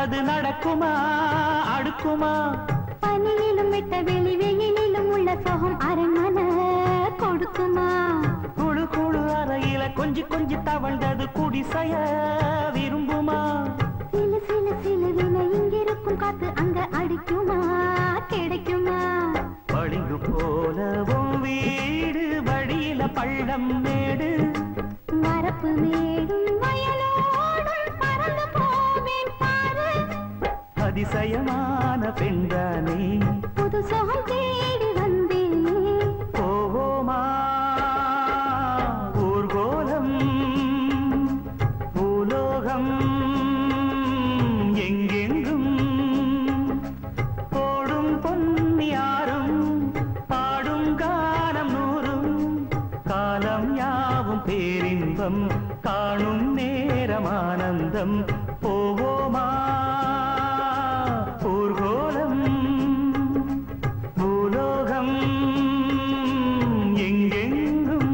அது நடக்குமா அடுக்குமா பனியிலும் விட்ட வெளி வெயிலிலும் உள்ள சோகம் அரண்மனை கொடுக்குமா குழு குழு அறையில கொஞ்சி கொஞ்சி தவழ்ந்தது குடிசைய விரும்புமா சிலு சிலு சிலுவின இங்கிருக்கும் காத்து அங்க அடிக்குமா கிடைக்குமா பளிங்கு போலவும் வீடு வழியில பள்ளம் மேடு வரப்பு மேடும் வயலோடும் பறந்து போவேன் பாரு அதிசயமான பெண்தானே புது சோகம் தேடி வந்தேனே போவோமா ஊர்கோலம் பூலோகம் எங்கெங்கும் ஓடும் பொன்னியாரும் பாடும் கானம் நூறும் காலம் யாவும் பேரின்பம் காணும் நேரமானந்தம் போவோமா ஊர்கோலம் பூலோகம் எங்கெங்கும்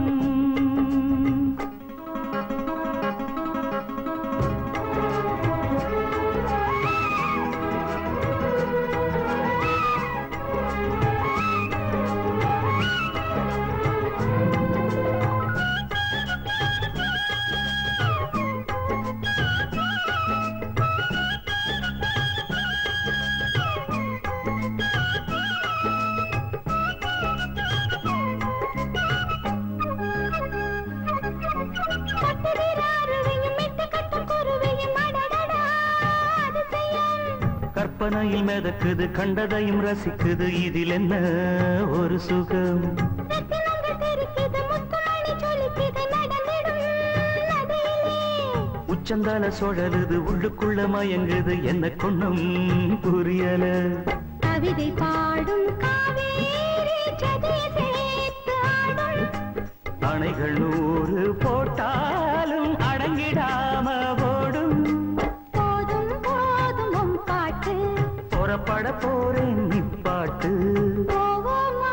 கட்டுகிறாருவையும் மெட்டு கட்டும் குருவையும் அடடடா அதிசயம் கற்பனையில் மிதக்குது கண்டதையும் ரசிக்குது இதில் என்ன ஒரு சுகம் ரத்தினங்கள் தெரிக்குது முத்துமணி சொலுக்குது நடந்திடும் நதியிலே உச்சந்தால சுழலுது உள்ளுக்குள்ள மயங்குது என்ன கொன்னும் புரியல கவிதை பாடும் காவேரி ஜதிய சேர்த்து ஆடும் அணைகள் நூறு போட்டாலும் அடங்கிடாம ஓடும் போதும் போதும் உன் பாட்டு புறப்பட போறேன் நிப்பாட்டு போவோமா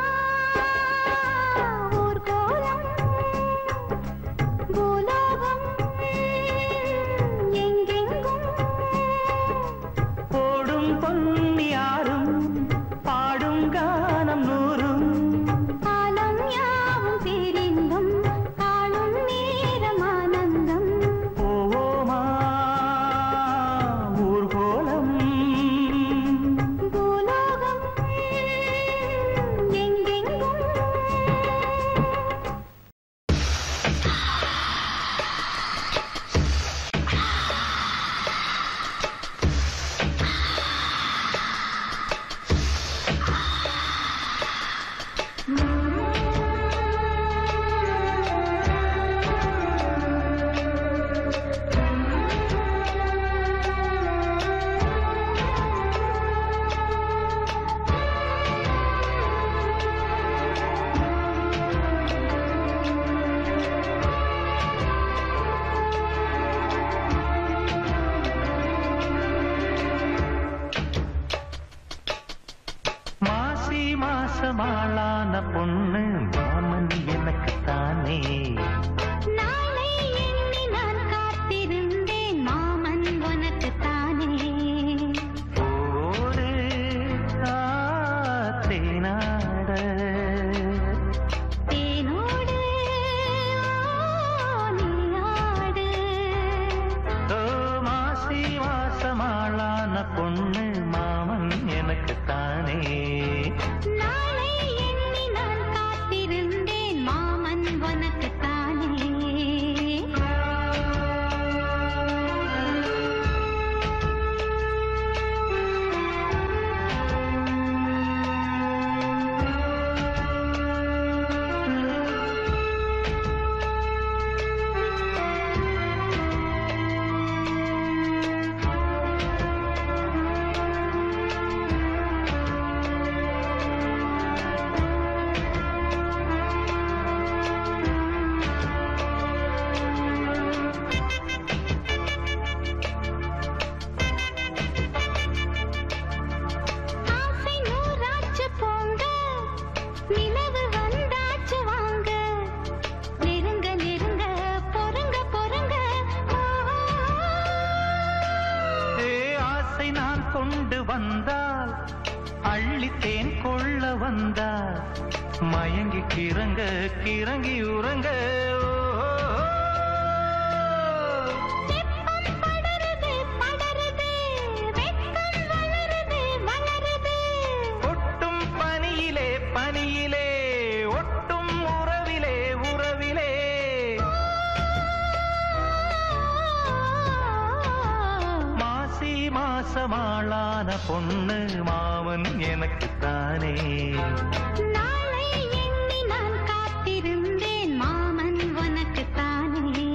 ஊர்கோலம் பூலோகம் எங்கெங்கும் போடும் பொன்னியாரும் பாடும் கானம் நூறும் காலம் யாவும் பேரின்பம் காணும் நேரம் ஆனந்தம் போவோமா ஊர்கோலம் பூலோகம் எங்கெங்கும் மாசி மாசமாளான பொண்ணு மாமன் எனக்கு தானே நாளை எண்ணி நான் காத்திருந்தேன் மாமன் உனக்கு தானே ஓடு காத்தே நாட தேனோடு நீயாடு ஓ மாசி மாசமாளான பொண்ணு மாமன் எனக்கு தானே நாளை எண்ணி நான் அள்ளித்தேன் கொள்ள வந்தா மயங்கி கிறங்க கிறங்கி உறங்க ஓ, ஓ, ஓ. வெப்பம் படருது படருது வெட்கம் வளருது வளருது ஒட்டும் பனியிலே பனியிலே ஒட்டும் உறவிலே உறவிலே மாசி மாசமாளான பொண்ணு மாமன் எனக்குத்தானே நாளை எண்ணி நான் காத்திருந்தேன் மாமன் உனக்குத்தானே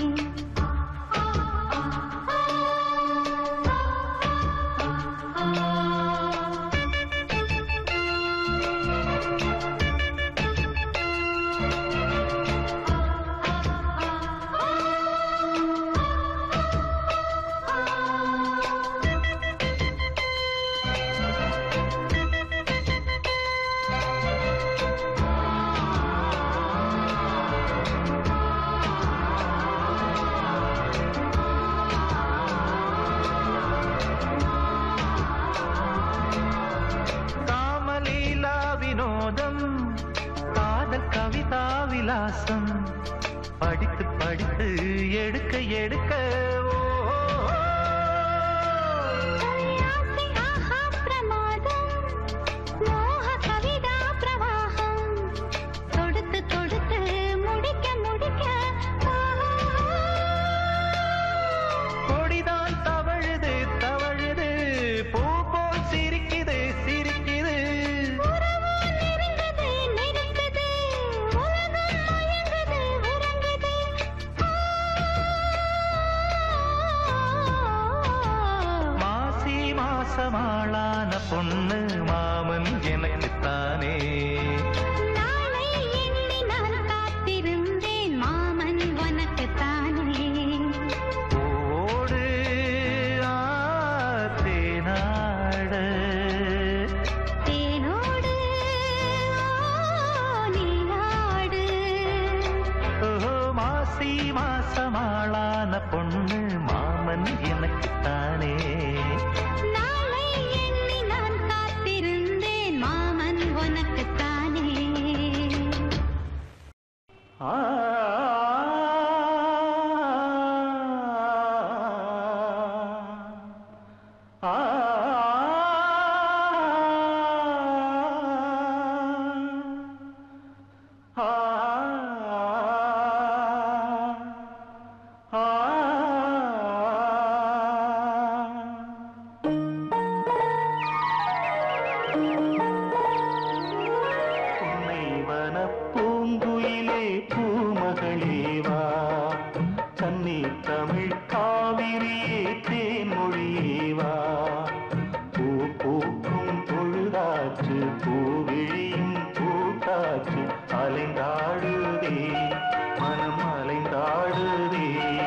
காமலீலா வினோதம் காதல் கவிதா விலாசம் படித்து படித்து எடுக்க எடுக்க ஓ, ஓ, ஓ. ஆசை ஆஹா பிரமாதம் மோக கவிதா பிரவாகம் தொடுத்து தொடுத்து முடிக்க முடிக்க கொடிதான் தவழுது தவழுது பூ போல் சிரிக்குது சிரிக்குது உறவு நெருங்குது நெருங்குது உலகம் மயங்குது உறங்குது மாசி மாசமாளான பொண்ணு மாமன் எனக்குத்தானே நாளை எண்ணி நான் காத்திருந்தேன் மாமன் உனக்குத்தானே ஓடு ஆத்தேனாட தேனோடு நீராடு ஓஹோ மாசி மாசமாளான பொண்ணு மாமன் எனக்குத்தானே நாளை எண்ணி நான் காத்திருந்தேன் மாமன் உனக்குத்தானே ஆ ஆ உன்னை வனப்பூங்குயிலே பூமகளேவா கன்னி தமிழ் காவிரியே தேன்மொழியேவா பூ பூக்கும் பொழுதாற்று பூவிழியும் பூக்காற்று அலைந்தாடுதே மனம் அலைந்தாடுதே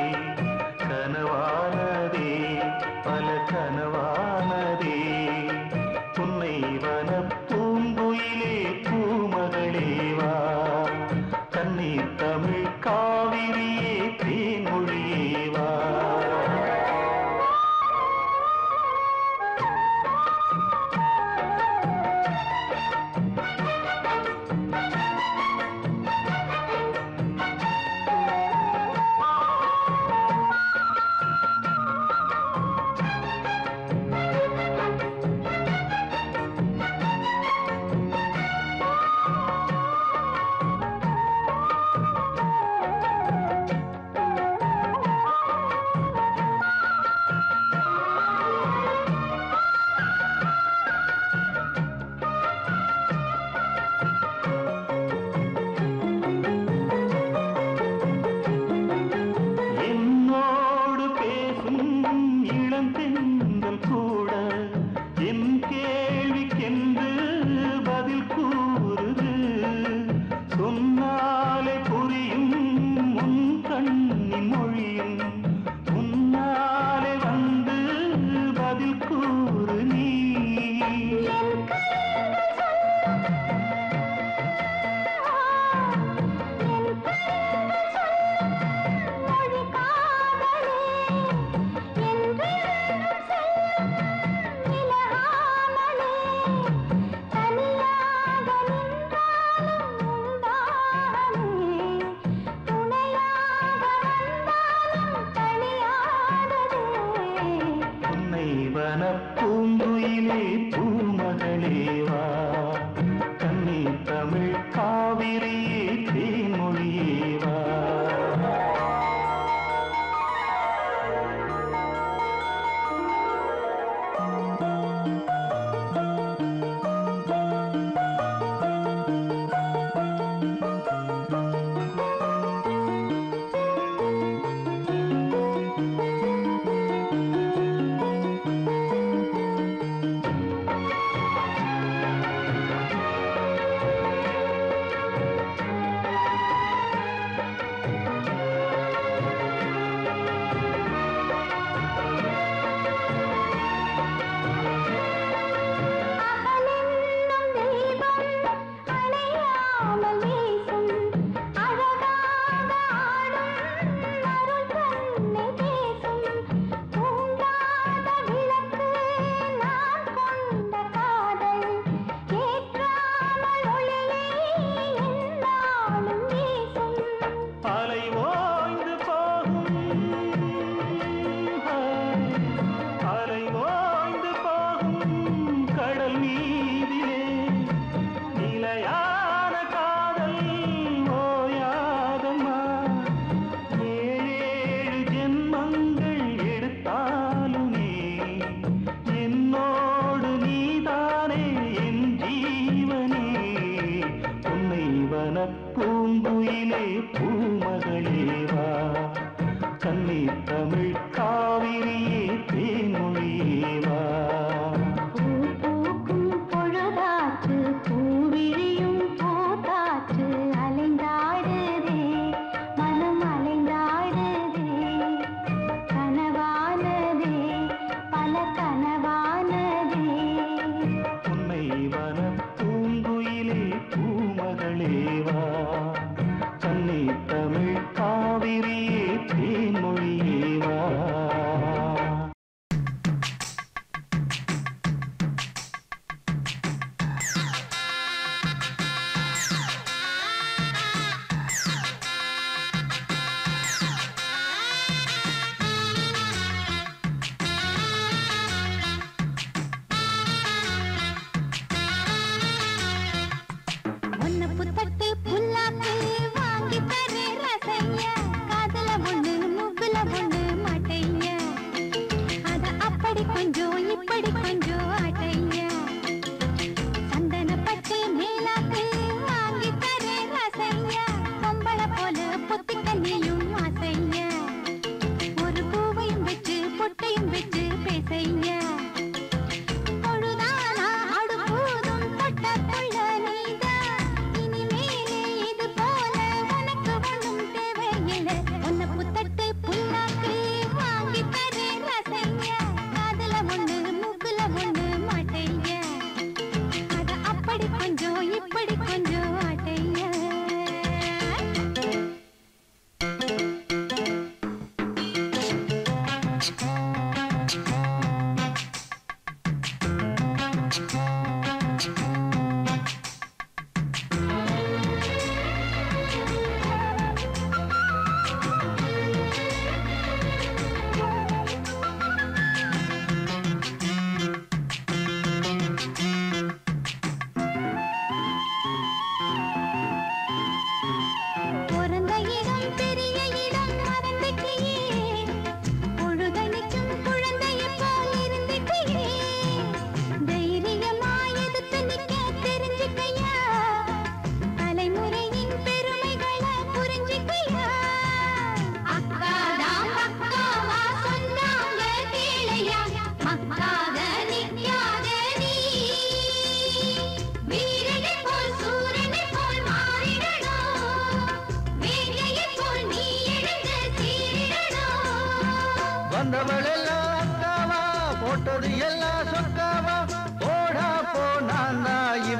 கனவானதே பல கனவானதே உன்னை வனப்பூங்குயிலே பூமகளேவா கண்ணீர் தமிழ் காவிரியே தேன்மொழியேவா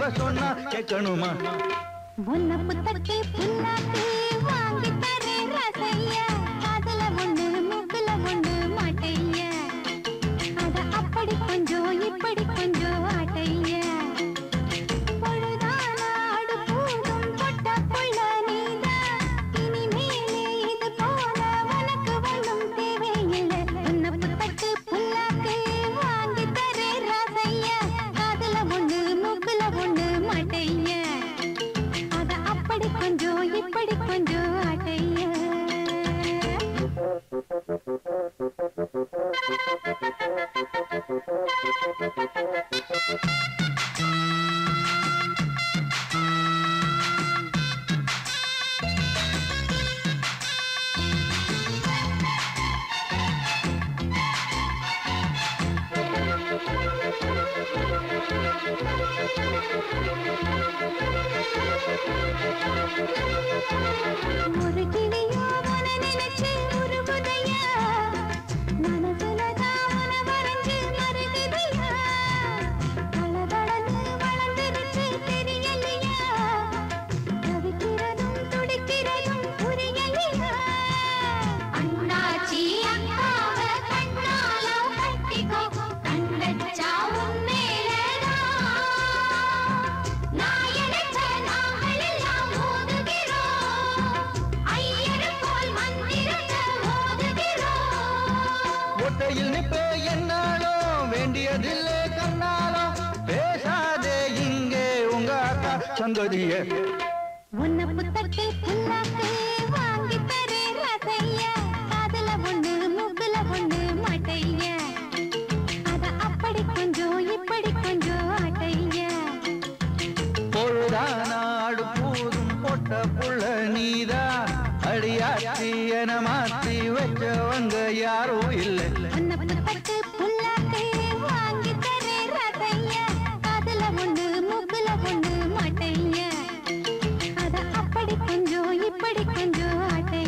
இவ சொன்னா கேட்கணுமா முன்னப்பு தட்டு புல்லாக்கு வாங்கி தரேன் ரசைய காதுல ஒண்ணு மூக்குல ஒண்ணு மாட்டைய அத அப்படி கொஞ்சம் இப்படி கொஞ்சம் ஆட்டைய பொழுதானாடு பூதும் பொட்ட புள்ள நீதான் இனிமேலே இது போல உனக்கு ஒண்ணும் தேவையில்லை முன்னப்பு தட்டு புல்லாக்கு வாங்கி தரேன் ரசைய காதுல ஒண்ணு மூக்குல ஒண்ணு மாட்டைய அத அப்படி கொஞ்சம் இப்படி கொஞ்சம் ஆட்டைய ஒரு கிளியோ உன நினைச்சு உருகுதையா மனசுல தான் உன வரைஞ்சு மருகுதையா தளதளன்னு வளர்ந்துருச்சு தெரியலையா தவிக்கிறதும் துடிக்கிறதும் புரியலையா அண்ணாச்சி அக்காவ கண்ணால கட்டிக்கோ கண் வச்சா உன்மேலதான் நான் நினைச்ச நாங்கள் எல்லாம் மோதுகிறோம் ஐயரு போல் மந்திரத்தை மோதுகிறோம் ஒட்டையில் நிப்பே என்னாலும் வேண்டியதில்லை கண்ணாலும் பேசாதே இங்கே உங்க அக்கா சங்கதியே உன்னை புத்தட்டு புல்லாக்கு வாங்கி தரேன் ரசைய காதுல ஒண்ணு மூக்குல ஒண்ணு மாட்டைய அத அப்படி கொஞ்சம் இப்படி கொஞ்சம் ஆட்டைய பொழுதானாடு பூதும் பொட்ட புள்ள நீதா அடியாத்தி என மாத்தி வச்சவங்க யாரும் இல்லை உன்னை புத்தட்டு புல்லாக்கு வாங்கி தரேன் ரசைய காதுல ஒண்ணு மூக்குல ஒண்ணு மாட்டைய அத அப்படி கொஞ்சம் இப்படி கொஞ்சம் ஆட்டைய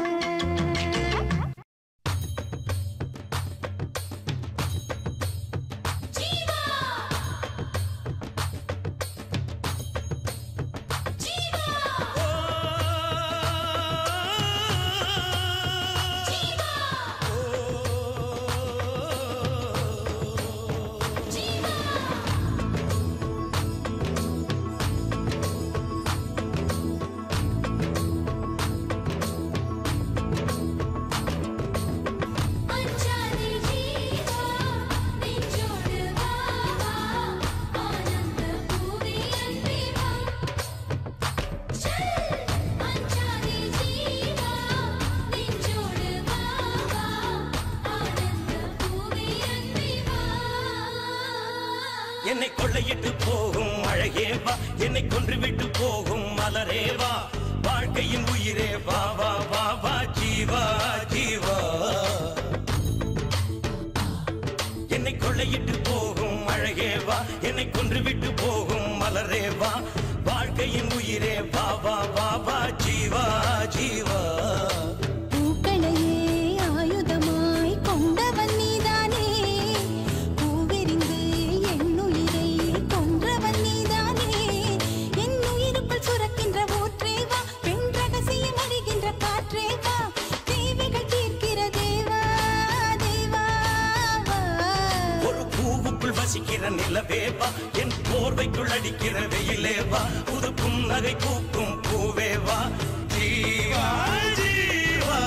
அஞ்சாதே ஜீவா நெஞ்சோடு வா வா ஆனந்த பூவே அன்பே வா அஞ்சாதே ஜீவா நெஞ்சோடு வா வா ஆனந்த பூவே அன்பே வா என்னை கொள்ளையிட்டு போகும் அழகே வா என்னை கொன்று விட்டு போகும் மலரே வா வாழ்க்கையின் உயிரே வா வா வா வா ஜீவா ஜீவா என்னை கொள்ளையிட்டு போகும் அழகே வா என்னை கொன்று விட்டு போகும் மலரே வா வாழ்க்கையின் உயிரே வா வா வா வா ஜீவா ஜீவா பூக்களையே ஆயுதமாய் கொண்டவன் நீதானே பூவெறிந்து என்னுயிரை கொன்றவன் நீதானே என் உயிருக்குள் சுரக்கின்ற ஊற்றே வா பெண் ரகசியம் அறிகின்ற காற்றே வா தேவைகள் தீர்க்கிற தேவா தேவா வா. ஒரு பூவுக்குள் வசிக்கிற நிலவே வா என் போர்வைக்குள் அடிக்கிற வெயிலே வா புது புன்னகை பூக்கும் பூவே வா ஜீவா ஜீவா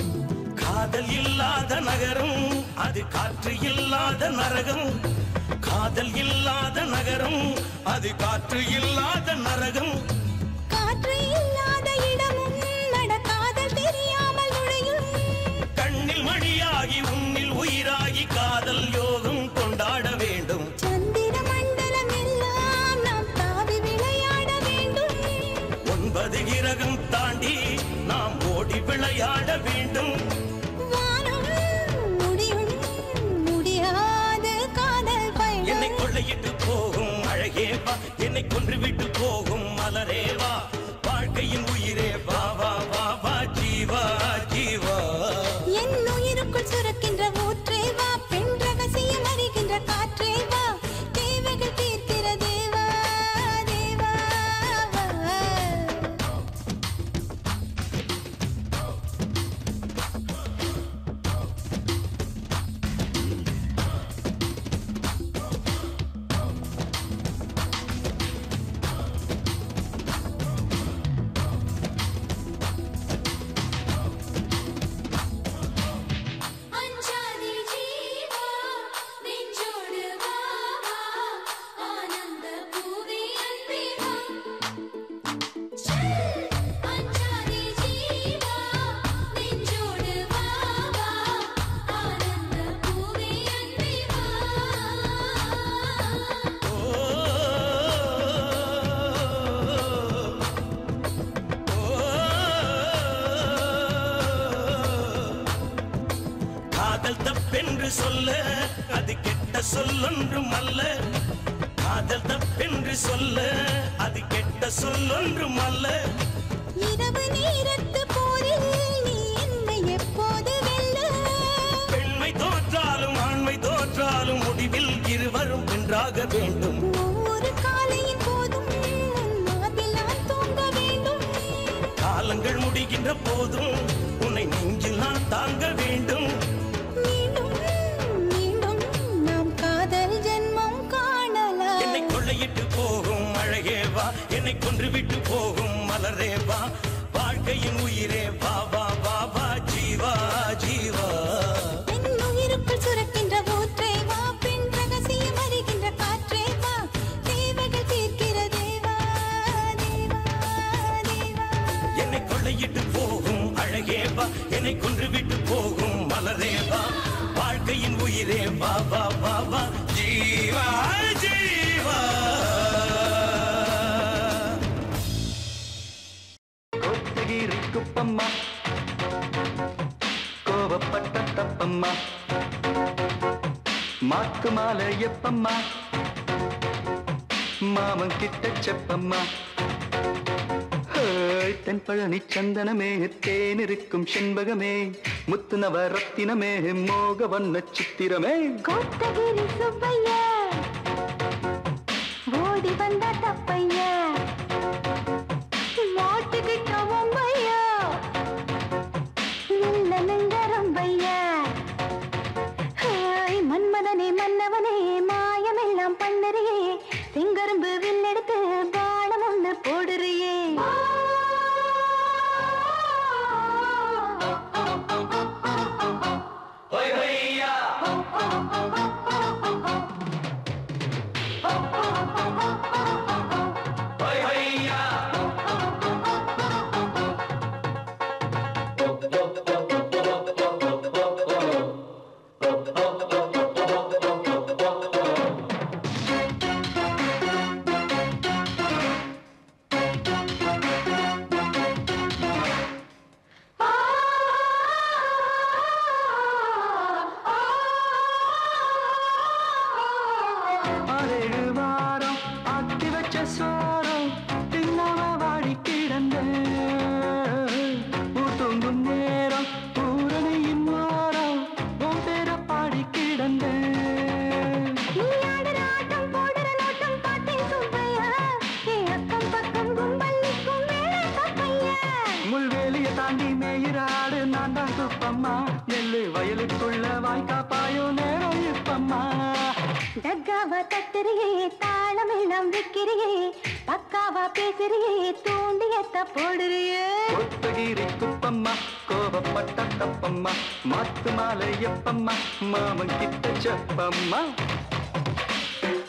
காதல் இல்லாத நகரம் அது காற்று இல்லாத நரகம் காதல் இல்லாத நகரம் அது காற்று இல்லாத நரகம் காற்று இல்லாத இடமும் நடக்காதல் தெரியாமல் நுழையும் கண்ணில் மணியாகி உன்னில் உயிராகி காதல் யோகம் கொண்டாட வேண்டும் சந்திர மண்டலம் எல்லாம் நாம் தாவி விளையாட வேண்டும் ஒன்பது கிரகம் தாண்டி நாம் ஓடி விளையாட வேண்டும் வானம் முடியும் முடியாத காதல் என்னை பயணம் கொள்ளையிட்டு போகும் அழகே வா என்னை கொன்று விட்டு போகும் மலரே வா வாழ்க்கையின் உயிரே வா வா வா வா ஜீவா ஜீவா என் உயிருக்குள் சுரக்கின்ற ஊற்றே வா பெண் ரகசியம் அறிகின்ற காற்றே வா தேவைகள் தீர்க்கிற தேவா தேவா வா. அஞ்சாதே ஜீவா நெஞ்சோடு வா வா ஆனந்த பூவே அன்பே வா அஞ்சாதே ஜீவா நெஞ்சோடு வா வா ஆனந்த பூவே அன்பே வா காதல் தப்பென்று சொல்ல அது கெட்ட சொல்லொன்றும் அல்ல காதல் தப்பென்று சொல்ல அது கெட்ட சொல்லொன்றும் அல்ல இரவு நேரத்து போரில் நீ என்னை எப்போது வெல்ல பெண்மை தோற்றாலும் ஆண்மை தோற்றாலும் முடிவில் இருவரும் வென்றாக வேண்டும் ஒவ்வொரு காலையின் போதும் உன் மார்பில் நான் தூங்க வேண்டும் காலங்கள் முடிகின்ற போதும் உன்னை நெஞ்சில் நான் தாங்க வேண்டும் மீண்டும் மீண்டும் நாம் காதல் ஜென்மம் காணலாம் என்னை கொள்ளையிட்டு போகும் அழகே வா என்னை கொன்று விட்டு போகும் மலரே வா வாழ்க்கையின் உயிரே வா வா வா வா ஜீவா ஜீவா என் உயிருக்குள் சுரக்கின்ற ஊற்றை வா பெண் ரகசியம் அறிகின்ற காற்றே வா தேவைகள் தீர்க்கிற தேவா தேவா தேவா என்னை கொள்ளையிட்டு போகும் அழகே வா என்னை கொன்று விட்டு போகும் மலரே வா வாழ்க்கையின் உயிரே வா வா வா வா ஜீவா ஜீவா கொத்தகிரி குப்பம்மா கோபப்பட்ட தப்பம்மா மாத்து மாலை எப்பம்மா மாமன் கிட்ட செப்பம்மா ஹேய், தென்பழனி சந்தனமே தேன் இருக்கும் செண்பகமே முத்து நவரத்தினமே மோக வண்ண சித்திரமே கோத்தகிரி சுப்பையா ஓடி வந்த தப்பையா மாட்டுக்கிட்ட ஒம்பையா இல்ல நெஞ்சரம்பையா ஹாய் மன்மதனே மன்னவனே மாயமெல்லாம் பண்ணறியே செங்கரும்பு வில்லெடுத்து பானம் ஒண்ணு போடுறியே ஆறேழு வாரம் ஆக்கி வச்ச சோரம் தின்னாம வாடி கிடந்த தூங்கும் நேரம் பூரணியின் வாரம் உன் பேர பாடி கிடந்த நீ ஆடுற ஆட்டம் போடுற நோட்டம் பார்த்தேன் சுப்பையா என் அக்கம் பக்கம் கும்பல் நிற்கும் வேலை தப்பையா முள்வேலிய தாண்டி மேயிராடு நான் தான் குப்பம்மா நெல்லு வயலுக்குள்ள வாய்க்கா பாயும் நேரம் இப்பம்மா தக்காவா தட்டுறியே தாளமெல்லாம் விக்கிறியே பக்காவா பேசுறியே தூண்டியத்த போடுறியே கொத்தகிரி குப்பம்மா கோபப்பட்ட தப்பம்மா மாத்து மாலை எப்பம்மா மாமன் கிட்ட செப்பம்மா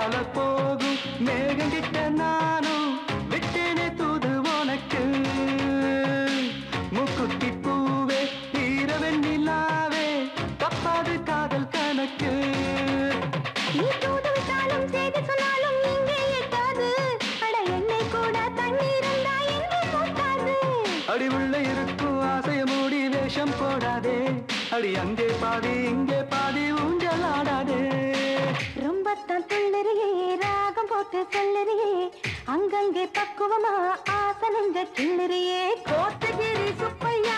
பின்னால போகும் மேகங்கிட்ட நானும் விட்டேனே தூது உனக்கு முக்குத்தி பூவே ஈரவெண்ணிலாவே தப்பாது காதல் கணக்கு நீ தூது விட்டாலும் செய்தி சொன்னாலும் இங்கே எட்டாது அட என்னை கூட தண்ணீர் இருந்தா எங்கே போட்டாது அடி உள்ள இருக்கும் ஆசைய மூடி வேஷம் போடாதே அடி அங்கே பாதி இங்கே பாதி ஊஞ்சல் ஆடாதே ரொம்ப தான் துள்ளறியே ராகம் போட்டு சொல்லறியே அங்கங்கே பக்குவமா ஆசை நெஞ்ச கிள்ளறியே கோத்தகிரி சுப்பையா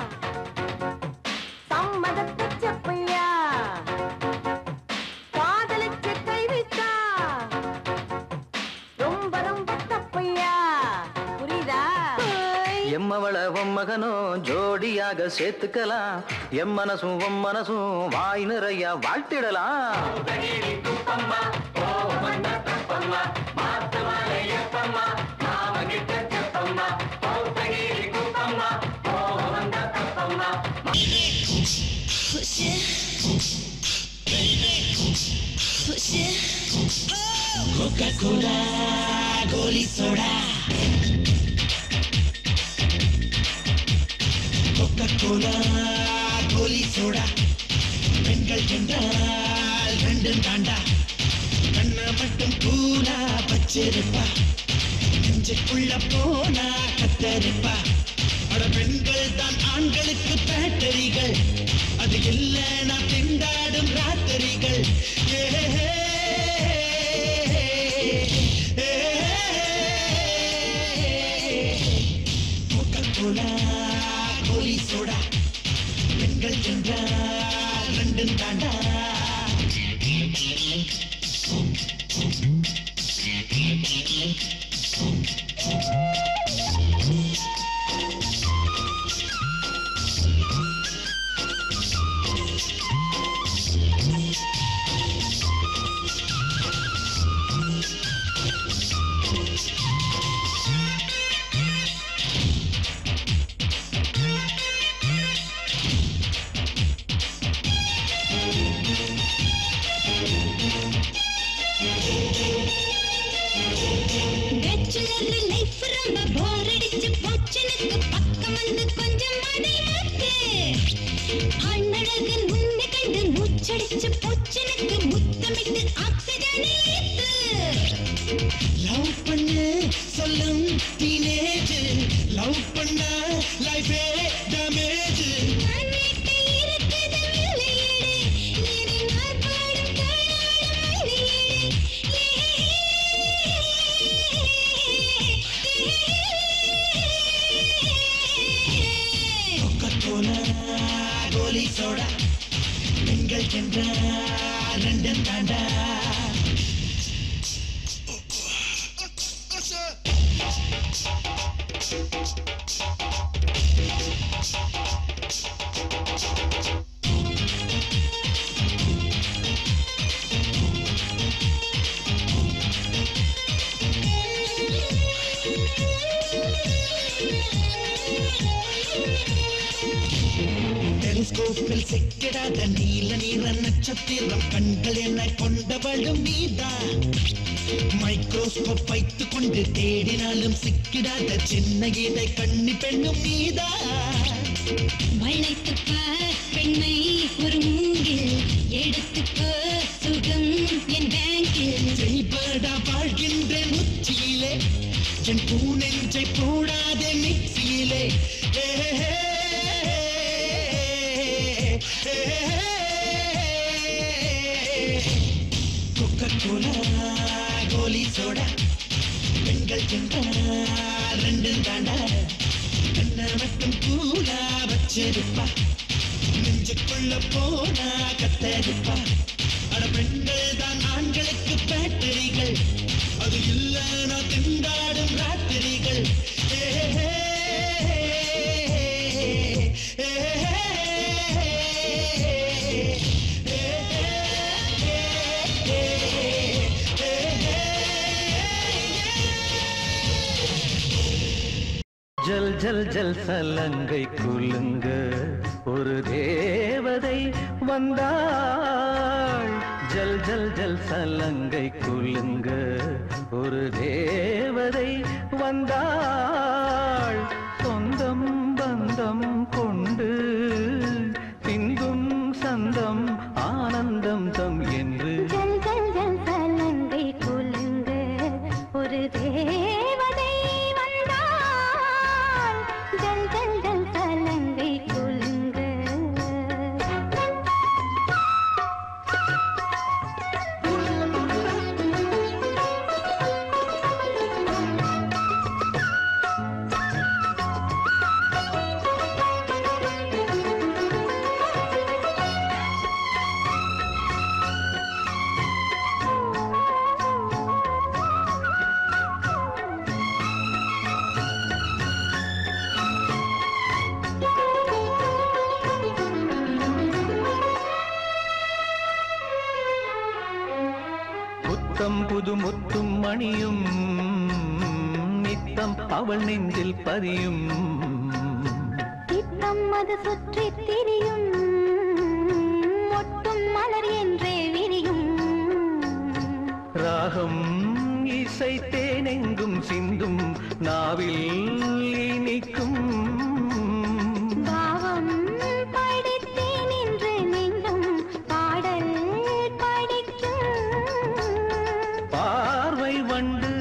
சம்மதத்தை செப்பையா காதலிச்சு கை வைத்தா ரொம்ப ரொம்ப தப்பையா புரியுதா எம்மவள மகனும் ஜோடியாக சேர்த்துக்கலாம் எம் மனசும் உம் மனசும் வாய் நிறைய வாழ்த்திடலாம் Push it. Push it. Coca-Cola, Goli Soda. Coca-Cola, Goli Soda. பெண்கள் என்றால் ரெண்டும் தாண்டா கண்ண மட்டும் பூனா பச்சிருப்பா நெஞ்சுக்குள்ள போனா கத்தரிப்பா அட பெண்கள் தான் ஆண்களுக்கு பேட்டரிகள் அது இல்லைனா திண்டாடும் ராத்திரிகள் ஏ கோலா கோலி சோடா பெண்கள் என்றால் ரெண்டும் தாண்டா பேச்சுலர் லைஃப் ரொம்ப போர் அடிச்சு போச்சனுக்கு பக்கம் வந்து கொஞ்சம் மடி மாத்து ஆண்மழகு முன்ன கண்டு மூச்சடிச்சு போச்சனுக்கு முத்தமிட்டு ஆக்சிஜன் ஏத்து லவ் பண்ணு சொல்லும் டீனேஜ் லவ் பண்ண லைஃபே டேமேஜ் அன்னைக்கு இருக்குது வெளியீடு இனி நான் பாடும் தாளாடும் வெளியீடு கோலா கோலி சோடா பெண்கள் என்றால் ரெண்டும் தாண்டா டெலிஸ்கோப்பில் சிக்கிடாத நீல நீர நட்சத்திரம் கண்கள் என கொண்டவளும் நீதான் மைக்ரோஸ்கோப் வைத்துக் கொண்டு தேடினாலும் சிக்கிடாத சின்ன இதை கண்ணி பெண்ணும் நீதான் வளைத்துப் பார் பெண்மை ஒரு மூங்கில் எடுத்துக்கோ சுகம் என் பேங்கில் செய்படா வாழ்கின்ற உச்சியிலே என் பூனெஞ்சை போடாதே மிக்சியிலே ஏ, ஏ, கொக்கோலா கோலி சோடா பெண்கள் என்றால் ரெண்டும் தாண்டா கண்ண மட்டும் கூலா வச்சிருப்பா நெஞ்சுக்குள்ள போனா கத்தரிப்பா அட பெண்கள் தான் ஆண்களுக்கு பேட்டரிகள் அது இல்லைனா திண்டாடும் ராத்திரிகள் ஏ, ஏ, ஏ, ஜல் ஜல் ஜல் சலங்கை குலுங்க ஒரு தேவதை வந்தாள் ஜல் ஜல் ஜல் சலங்கை குலுங்க ஒரு தேவதை வந்தாள் சொந்தம் பந்தம் கொண்டு சிந்தும் சந்தம் ஆனந்தம் தம் என்று ஜல் ஜல் ஜல் சலங்கை குலுங்க ஒரு தேவதை வந்தாள் ஜல் ஜல் ஜல் சலங்கை குலுங்க புத்தம் புது முத்தும் மணியும் நித்தம் அவள் நெஞ்சில் பதியும் சித்தம் அது சுற்றித் திரியும் ஒட்டும் மலர் என்றே விரியும் ராகம் இசை தேனெங்கும் சிந்தும் நாவில் இனிக்கும் பாவம் படித்தேன் என்று நெஞ்சும் பாடல் படிக்கும் பார்வை வண்டு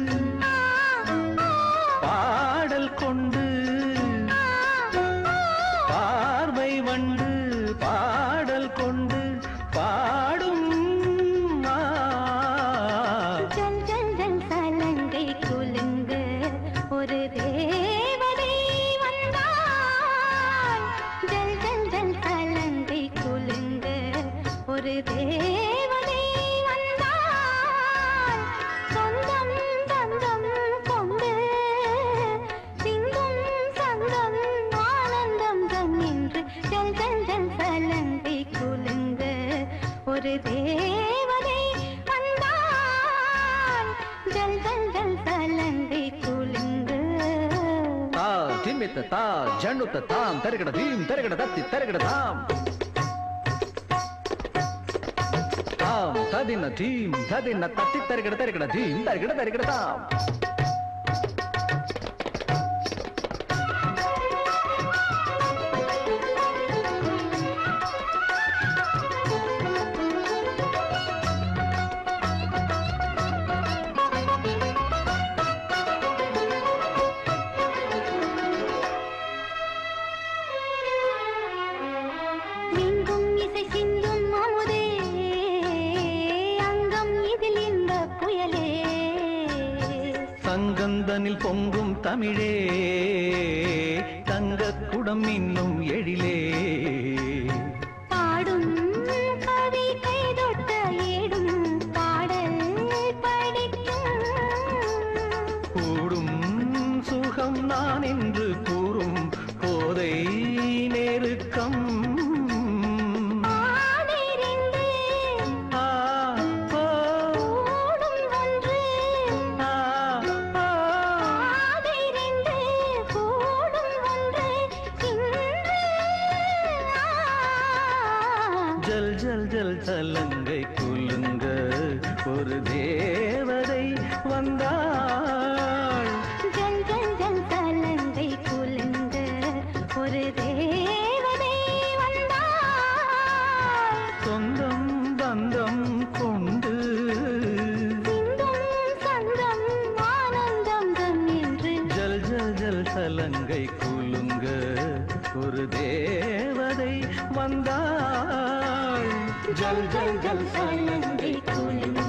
பாடல் கொண்டு பார்வை வண்டு பாடல் கொண்டு பாடும் ஆ. ஜல் ஜல் ஜல் சலங்கை குலுங்க ஒரு தேவதை வந்தாள் ஜல் ஜல் ஜல் சலங்கை குலுங்க ஒரு தேவதை வந்தாள் சொந்தம் பந்தம் கொண்டு சிந்தும் சங்கம் ஆனந்தம் தன் என்று ஜல் ஜல் ஜல் சலங்கை குலுங்க ஒரு தேவதை வந்தாள் ஜல் ஜல் ஜல் சலங்கை குலுங்க తా తిమ్మిత తా జండుత తాం తరిగడ దీం తరిగడ దత్తి తరిగడ తాం తాం తదిన ధీం తదిన తత్తి తరిగడ తరిగడ ధీం తరిగడ తరిగడ తాం எங்கும் இசை சிந்தும் அமுதே அங்கம் இதில் இந்த புயலே சங்கந்தனில் பொங்கும் தமிழே தங்க குடம் இன்னும் எழிலே பாடும் கவி கைதொட்ட ஏடும் பாடல் படிக்கும் கூடும் சுகம் நான் என்று கூறும் போதை நெருக்கம் ஆதிரிந்து ஆ, ஓ, கூடும் ஒன்று ஆ, ஆ. ஆதிரிந்து கூடும் ஒன்று இன்று ஆ. ஜல் ஜல் ஜல் சலங்கை குலுங்க ஒரு தேவதை வந்தாள் ஜல் ஜல் ஜல் சலங்கை குலுங்க ஒரு தேவதை வந்தாள் சொந்தம் பந்தம் கொண்டு சிந்தும் சந்தம் ஆனந்தம் தம் என்று ஜல் ஜல் ஜல் சலங்கை குலுங்க ஒரு தேவதை வந்தாள் ஜல் ஜல் ஜல் சலங்கை குலுங்க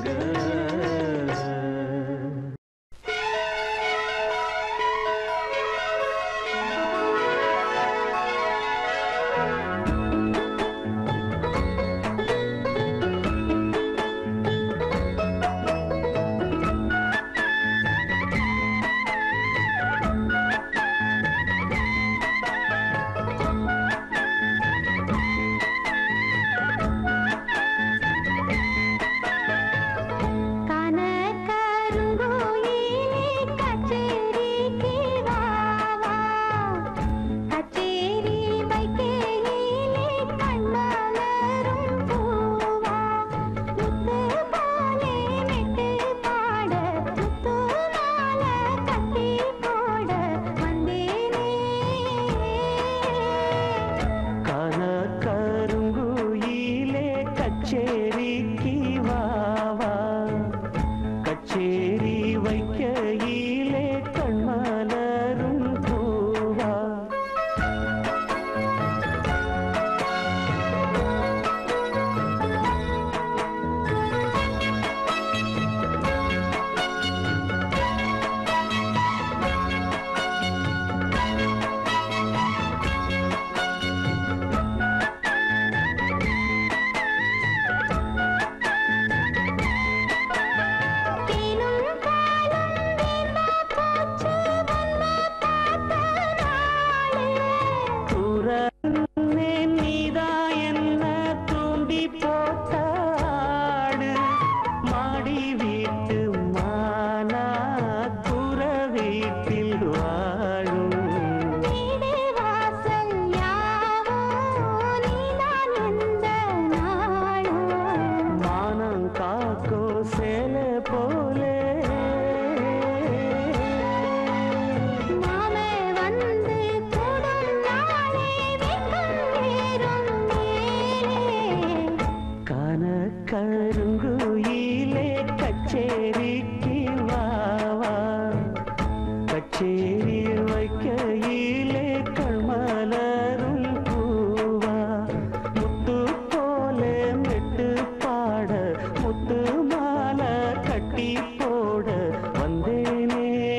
கருங்குயிலே கச்சேரிக்கு வாவா கச்சேரி வைக்கையிலே கண்மலரும் பூவா முத்து போல மெட்டு பாட முத்து மாலை கட்டி போட வந்தேனே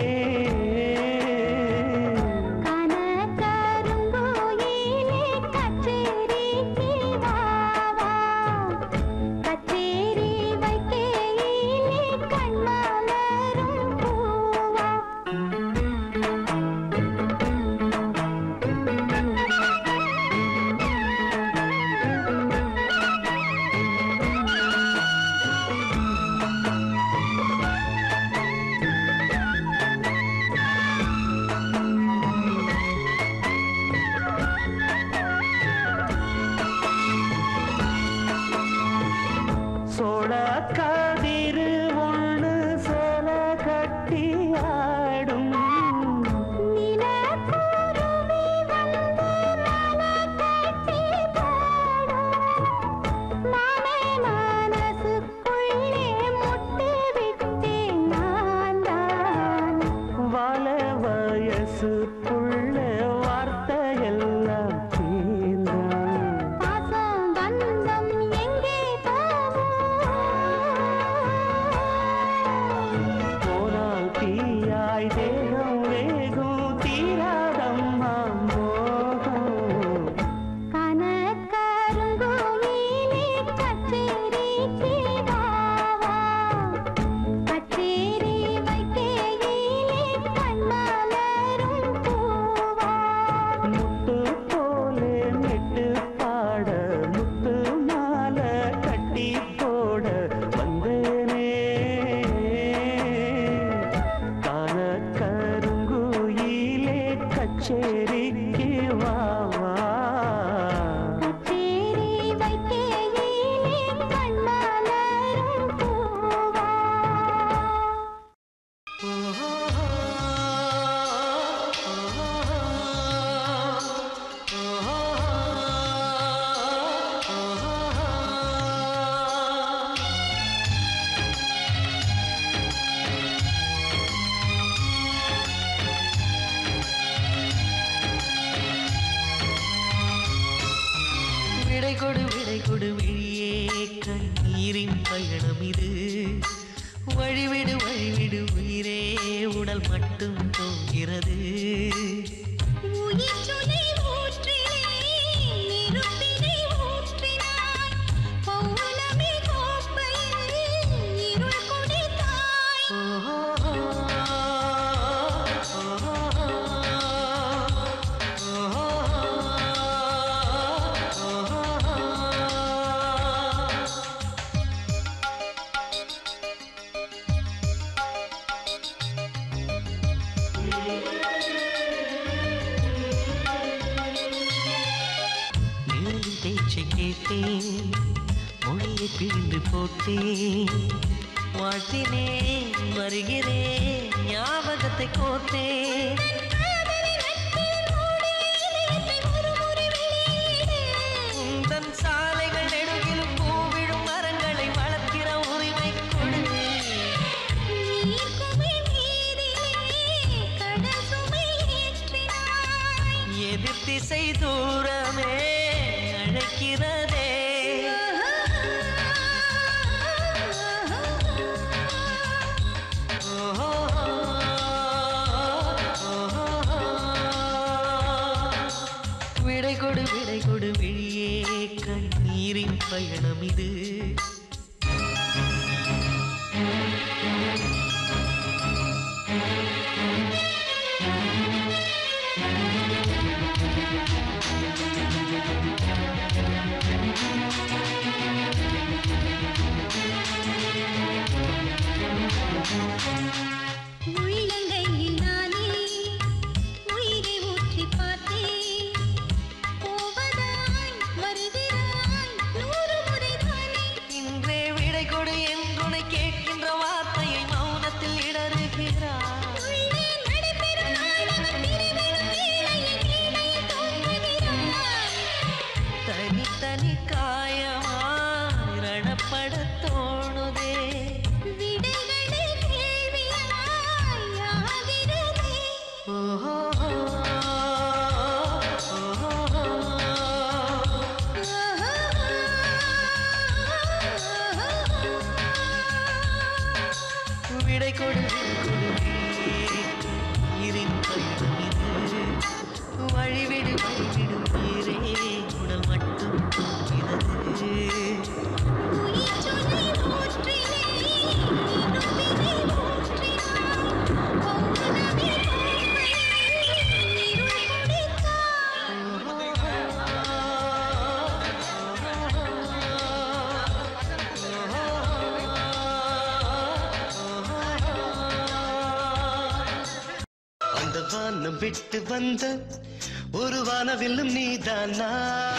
கனகருங்கோயிலே கச்சேரிக்கு வாவா கச்சேரி வைக்கையிலே கண்மலரும் பூவா சோழ கதிரு ஒண்ணு சேல கட்டி ஆடும் நிலக்குருவி வந்து மலர்கட்டி பாடும். நானே மனசுக்குள்ளே முட்டு விட்டேன் நான் தான். வல வயசு புள்ள வார்த்தையெல்லாம் தீர்ந்தான் பாசம் பந்தம் எங்கே போகும்? போனால் தீயாய் தேகம் வேகும் தீராதம்மா மோகம் கனகருங்கோயிலே கச்சேரிக்கு வாவா. கச்சேரி வைக்கையிலே கண்மலரும் பூவா. முத்து போலே மெட்டு பாட முத்து மாலை கட்டி போட வந்தேனே காண கருங்குயிலே கச்சேரிக்கு வாவா கச்சேரி வைக்கையிலே கண்மலரும் பூவா. விடை கொடு விடை கொடு விழியே கண்ணீரின் பயணம் இது வழிவிடு வழிவிடு உயிரே உடல் மட்டும் போகிறது உயிர்ச்சுனை ஊற்றிலே நெருப்பினை ஊற்றினாய் பௌர்ணமி கோப்பையில் இருள் குடித்தாய் நிழலின் பேச்சை கேட்டேன் மொழியை பிழிந்து போட்டேன் வாழ்த்தினேன் வருகிறேன் ஞாபகத்தை கோர்த்தேன் உந்தன் சாலைகள் நெடுகிலும் பூவிழும் மரங்களை வளர்க்கிற உரிமை கொடு எதிர் திசை தூரமே அழைக்கிறதே ஓஹோ, ஓஹோ. விடை கொடு விடை கொடு விழியே கண்ணீரின் பயணம் இது உள்ளங்கையில் நானே உயிரை ஊற்றி பார்த்தேன் போவதாய் வருகிறாய் நூறு முறைதானே இந்த விடை கொடு விடை கொடு விழியே நீரின் பயணம் இது வழிவிடு வழிவிடு நீரே உடல் மட்டும் போகிறது உயிர் சொல்லி ஊற்றினே நுபினை ஊற்றினாய் பௌர்ணமி போர்வையில் இருள் குடித்தாய் அந்த வானம் விட்டு வந்த ஒரு வானவில்லும் நீதானா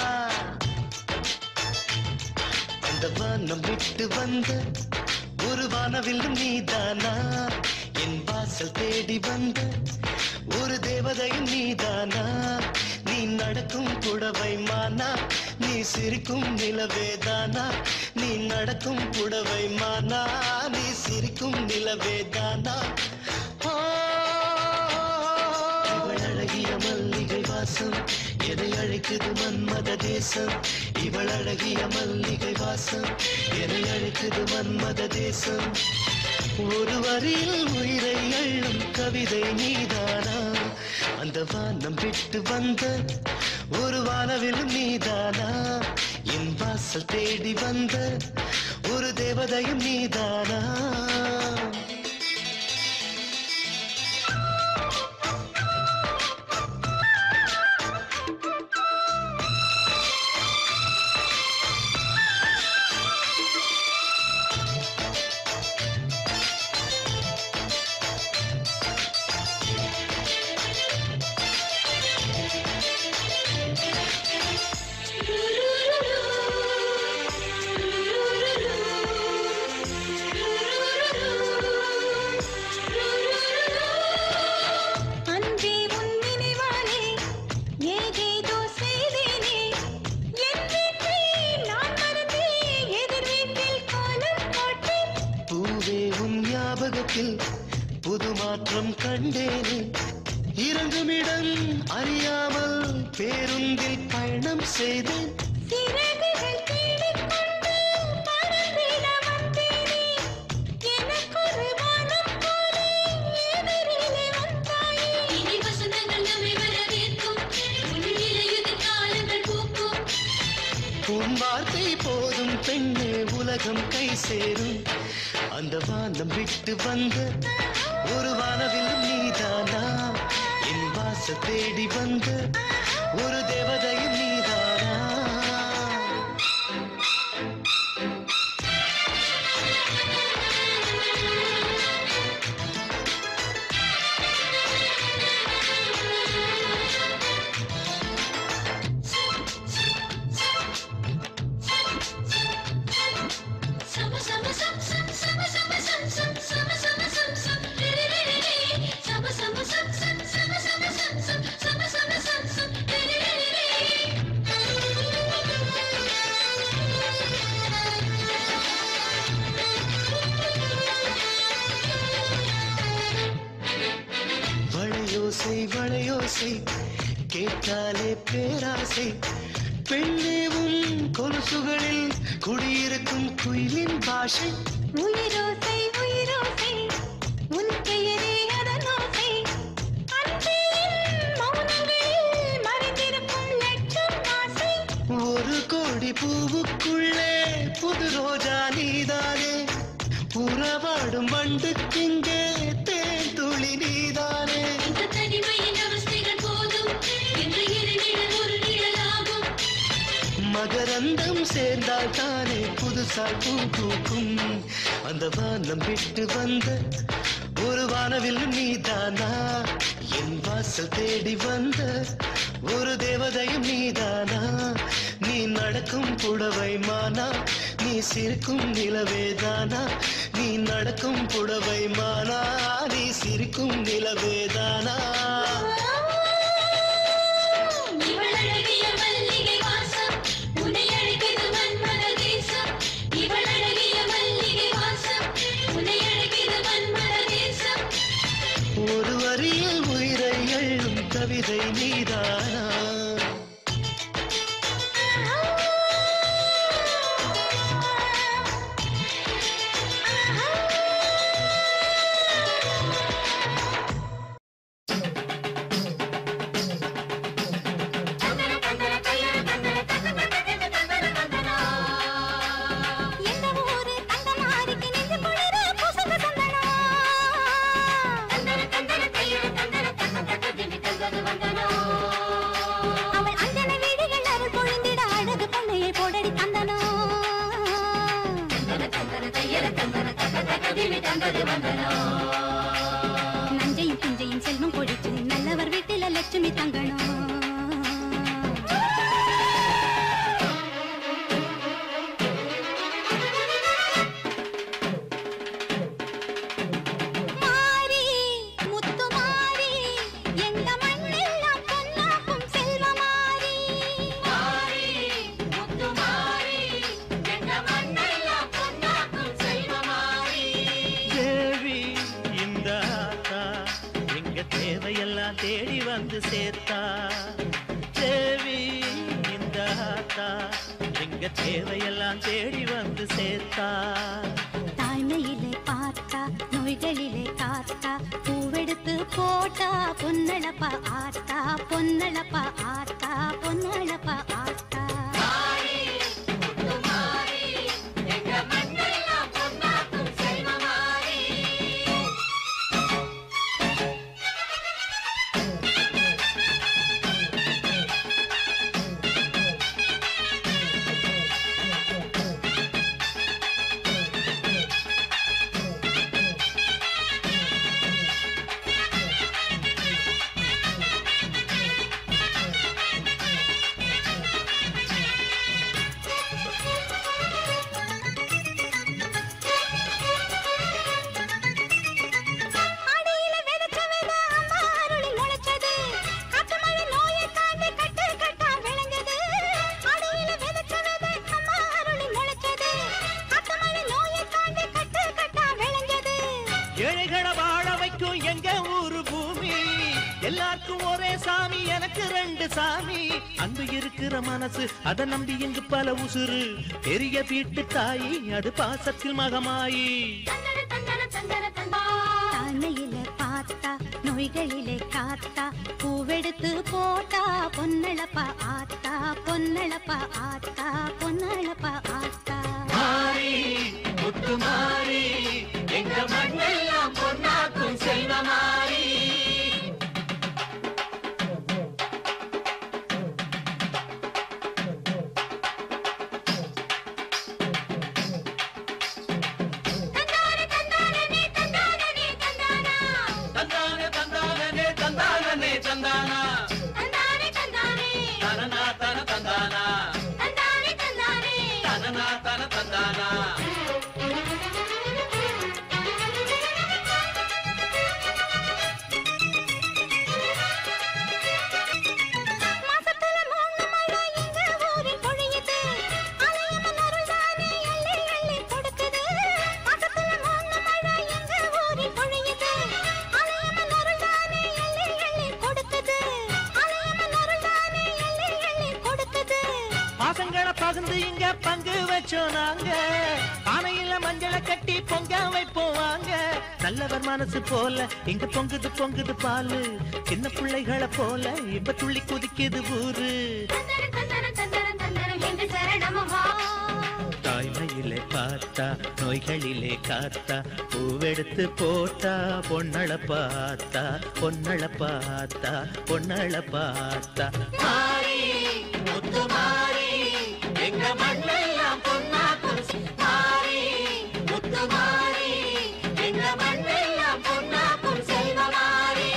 அந்த வானம் விட்டு வந்த ஒரு வானவில்லும் நீதானா என் வாசல் தேடி வந்த ஒரு தேவதையும் நீதானா நீ நடக்கும் புடவை மானா நீ சிரிக்கும் நிலவேதானா நீ நடக்கும் புடவை மானா நீ சிரிக்கும் நிலவேதானா ஆ, இவள் அழகிய மல்லிகை வாசம் எதை அழைக்குது மன்மத தேசம் இவள் அழகிய மல்லிகை வாசம் எதை அழைக்குது மன்மத தேசம் ஒரு வரியில் உயிரை அள்ளும் கவிதை நீதானா அந்த வானம் விட்டு வந்த ஒரு வானவில் நீதானா என் வாசல் தேடி வந்த ஒரு தேவதையும் நீதானா அன்றே உன் நினைவாலே ஏதேதோ செய்தேனே என் வீட்டை நான் மறந்தே எதிர் வீட்டில் கோலம் போட்டேன் பூவே உன் ஞாபகத்தில் புது மாற்றம் கண்டேனே இறங்குமிடம் அறியாமல் பேருந்தில் பயணம் செய்தேன் சிறகுகள் தேடிக்கொண்டு பறந்திட வந்தேனே எனக்கொரு வானம் போலே எதிரிலே வந்தாயே இனி வசந்தங்கள் நம்மை வரவேற்கும் உன் இலையுதிர் காலங்கள் பூக்கும் உன் வார்த்தை போதும் பெண்ணே உலகம் கை சேரும் அந்த வானம் விட்டு வந்த ஒரு வானவில் நீதானா என் வாச தேடி வந்த ஒரு தேவதையும் நீதானா Sama sama sam sam sama sama sam sam sama sama sam sam re re re re re sama sama sam sam sama sama sam sam sama sama sam sam re re re re வளையோசை வளையோசை கேட்டாலே பேராசை பெண்ணேவும் கொலுசுகளில் குடியிருக்கும் குயிலின் பாஷை உயிரோசை உயிரோசை உன் பெயரே அதன் ஓசை அன்பே என் மௌனங்களில் மறைந்திருக்கும் லட்சம் ஆசை ஒரு கோடி பூவுக்குள்ளே புது ரோஜா நீதானே உறவாடும் வண்டுக்கிங்கே தேன் துளி நீதானே இந்த தனிமையின் அவஸ்தைகள் போதும் என்று இரு நிழல் ஒரு நிழலாகும் மகரந்தம் சேர்ந்தால் தானே புதுசாய் பூ பூக்கும் அந்த வானம் விட்டு வந்த ஒரு வானவில் நீதானா என் வாசல் தேடி வந்த ஒரு தேவதையும் நீதானா நீ நடக்கும் புடவை மானா நீ சிரிக்கும் நிலவேதானா நீ நடக்கும் புடவை மானா நீ சிரிக்கும் நிலவேதானா இவள் அழகிய மல்லிகை வாசம் உன்னை அழைக்கிறது மன்மத தேசம் இவள் அழகிய மல்லிகை வாசம் உன்னை அழைக்கிறது மன்மத தேசம் ஒரு வரியில் உயிரை எள்ளும் கவிதை நீதானா வந்தது வந்தனம் நஞ்சையும் புஞ்சையும் செல்வம் கொடிச்சு நல்லவர் வீட்டில லட்சுமி தங்கணும் மாரி முத்து மாரி எங்க மண்ணெல்லாம் பொன்னாக்கும் செல்வமாரி மாரி முத்து மாரி எங்க மண்ணெல்லாம் பொன்னாக்கும் செல்வமாரி தேவி இந்த ஆத்தா எங்க தேவையெல்லாம் தேடி வந்து சேர்த்தா தேவி இந்த ஆத்தா எங்க தேவையெல்லாம் தேடி வந்து சேர்த்தா தாய்மையிலே பார்த்தா நோய்களிலே காத்தா பூவெடுத்து போட்டா பொன்னழப்பா ஆத்தா பொன்னழப்பா ஆத்தா பொன்னழப்பா ஆத்தா அடியில விதைச்ச விதை அம்மா அருளில் முளைச்சது. காத்து மழை நோயை தாண்டி கட்டு கட்டா விளைஞ்சது. அடியில விதைச்ச விதை அம்மா அருளில் முளைச்சது. காத்து மழை நோயை தாண்டி கட்டு கட்டா விளைஞ்சது. ஏழைகளை வாழ வைக்கும் எங்க ஊரு பூமி எல்லாருக்கும் ஒரே சாமி எனக்கு ரெண்டு சாமி அன்பு இருக்கிற மனசு அதை நம்பி இங்கு பல உசுறு பெரிய வீட்டு தாயி அது பாசத்தில் மகமாயி தாழ்மையில பார்த்தா நோய்களிலே காத்தா பூவெடுத்து போட்டா பொன்னழப்பா ஆத்தா பொன்னழப்பா ஆத்தா பொன்னழப்பா ஆத்தா மாறி முத்து மாறி எங்க மண்ணெல்லாம் பொன்னாக்கும் செல்வமாரி தந்தானே தந்தானே தந்தானே தந்தானா தனனா தன தந்தானா தனனா தன தந்தானா மாசத்துல மூணு மழை எங்க ஊரில் பொழியுது. அலையம்மன் அருள்தானே அள்ளி அள்ளி கொடுக்குது. மாசத்துல மூணு மழை எங்க ஊரில் பொழியுது. அலையம்மன் அருள்தானே அள்ளி அள்ளி கொடுக்குது. அலையம்மன் அருள்தானே அள்ளி அள்ளி கொடுக்குது. பாசங்களை பகிர்ந்து இங்க பங்கு வச்சோம் நாங்க பானையில மஞ்சளை கட்டி பொங்க வைப்போம் வாங்க நல்லவர் மனசு போல இங்க பொங்குது பொங்குது பாலு சின்ன பிள்ளைகளை போல இப்ப துள்ளி குதிக்குது ஊரு தந்தர தந்தர தந்தர தந்தரம் என்று சரணமும் வா. தாய்மையிலே பார்த்தா நோய்களிலே காத்தா பூவெடுத்து போட்டா பொன்னள பார்த்தா பொன்னள பார்த்தா பொன்னள பார்த்தா மாறி முத்து மாறி எங்க மண்ணெல்லாம் பொன்னாக்கும் மாறி முத்து மாறி எங்க மண்ணெல்லாம் பொன்னாக்கும் செல்வமாரி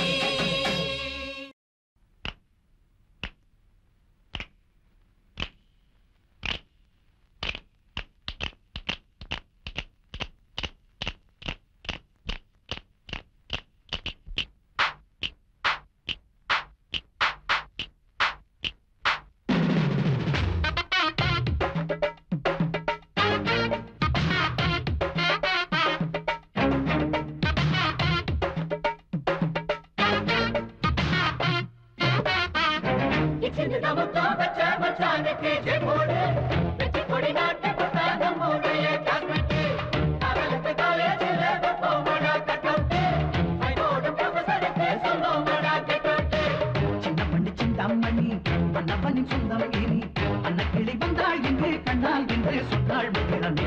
சின்ன பண்ணி சிந்தாமணி மன்னவனின் சொந்தம் இனி அன்ன கிளி வந்தாள் என்று கண்ணால் என்று சொன்னாள் மகிழனே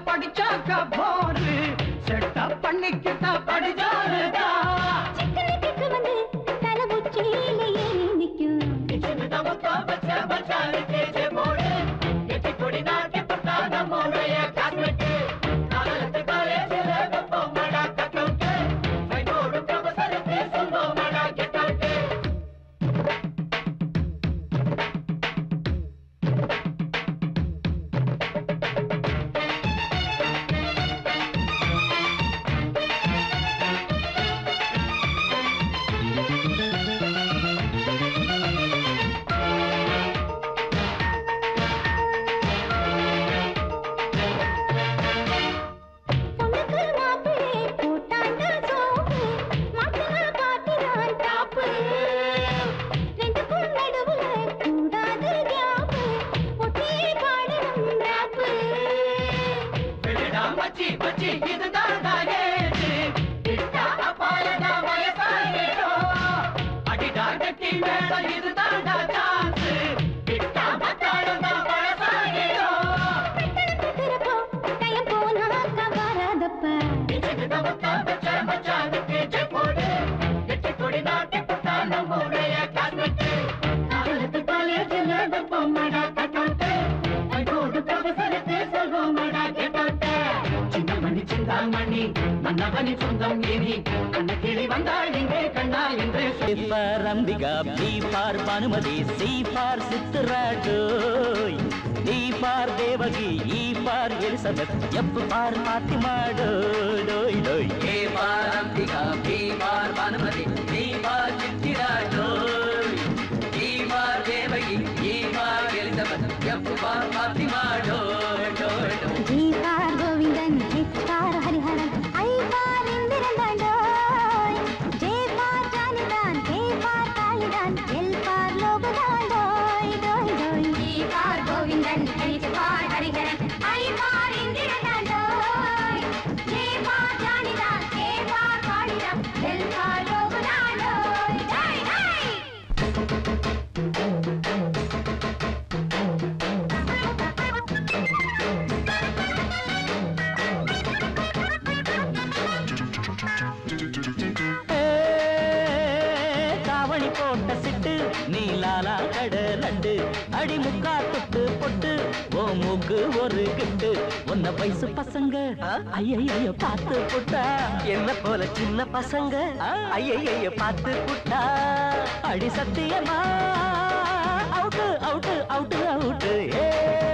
படிச்சாக்க போரு செட்டப் பண்ணிக்கிட்ட படிச்சாருதான் சிக்கனுக்கு வந்து தலை உச்சியிலேயே நிக்கும் பொண்ணுக்கு மாப்பிள்ளை கூட்டாண்ட சோப்பு மாப்பிள்ளை காட்டுறான் டாப்பு ரெண்டுக்கும் நடுவுல கூடாது கேப்பு ஒட்டி பாடணும் ராப்பு மச்சி மச்சி இதுதான் ஏது இட்டா அப்பாயதா வயசாயிட்டோம் அடிடா கட்டி மேடம் இதுதான் சான்ஸ் இட்டா மத்தாளதா வயசாயிட்டோம் திறப்போ டயம் போனாக்க வராதப்ப மன்னவனி சொந்தம் ஏனி கண்ண கிளி வந்தாள் இங்கே கண்ணா என்று A for Ambika, B for Banumati, C for Sitratoy, D for Devagi, E for Elizabeth, F for Fatima, doy, doy, doy. A for Ambika, B for Banumati, C for Sitratoy, D for Devagi, E for Elizabeth, F for Fatima, doy, doy, doy. G for Govindan H for Hariharan I for Indran தாண்டோய் J for ஜானிதான் K for காளிதான் L for லோகுதான் டோய் டோய் டோய் G for Govindan H for Hariharan I for Indran தாண்டோய் J for ஜானிதான் K for காளிதான் எல் பார் லோகுதான் டோய் டோய் டோய் தாவணி போட்ட சிட்டு நீலாலா கடலண்டு அடி முக்கா தொட்டு பொட்டு ஓ மூக்கு ஒரு கிட்டு உன்ன வயசு பசங்க ஐயைய பார்த்து புட்டா என்ன போல சின்ன பசங்க ஐயைய பார்த்து புட்டா அடி சத்தியமா அவுட்டு அவுட்டு அவுட்டு அவுட்டு ஏ